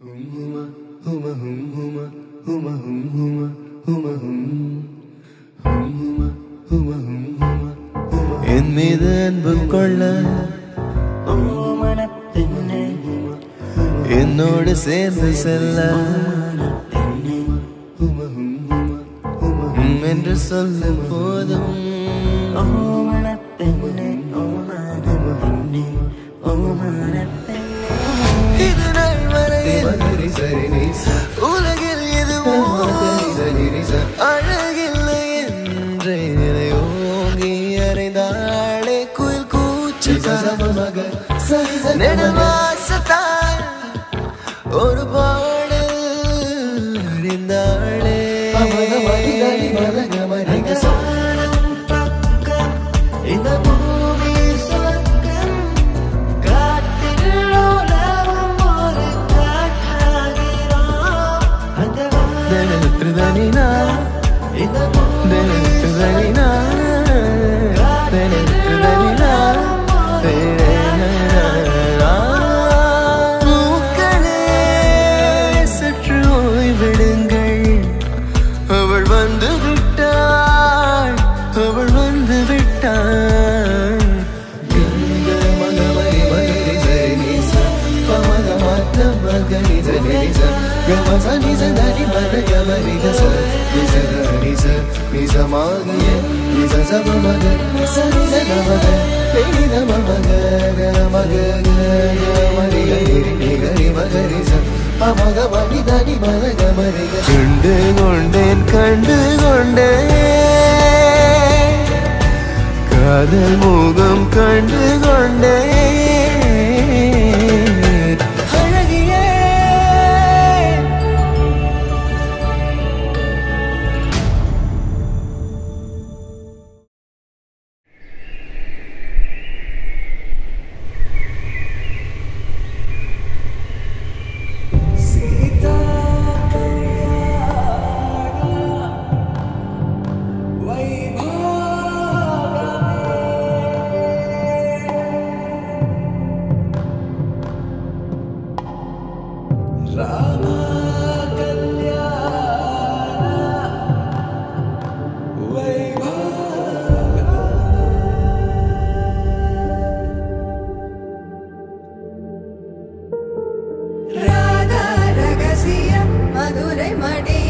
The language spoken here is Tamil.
என் மீது அன்பு கொள்ள என்னோடு சேர்ந்து செல்ல உம் என்று சொல்லும் போதும் இது நாள் வரையில் உலகில் எதுவும் அழகில்லை என்றே நிலை ஓங்கி அறைந்தாளே குயில் கூச்சு நெடுவாசத்தால் ஒரு பாடல் அறிந்தாளே இந்த பூமி சொர்க்கம் காட்டில் உலவும் ஒரு காற்றாகிறோம் அந்த தினத்துதனினா இந்த தினத்துதனினா தினத்துதனினா பூக்களே சற்று ஓய்விடுங்கள் அவள் வந்து விட்டாள் அவள் வந்து விட்டாள் கங்க மகமரி மகரி சரி நிச பமக மத்த மகரி சரி நிச கமச நிச தனி மத கமரி கச நிச நிச நிச மாகிய நிச சப மக நிச நிச கமக பெரி நம மக க மக க மரி கரி நிகரி மகரி ச பமக மணி தனி மத கமரி கண்டு கொண்டேன் கண்டு கொண்டேன் காதல் முகம் கண்டு கொண்டேன் அழகியே ராதா ரகசியம் மதுரை மடி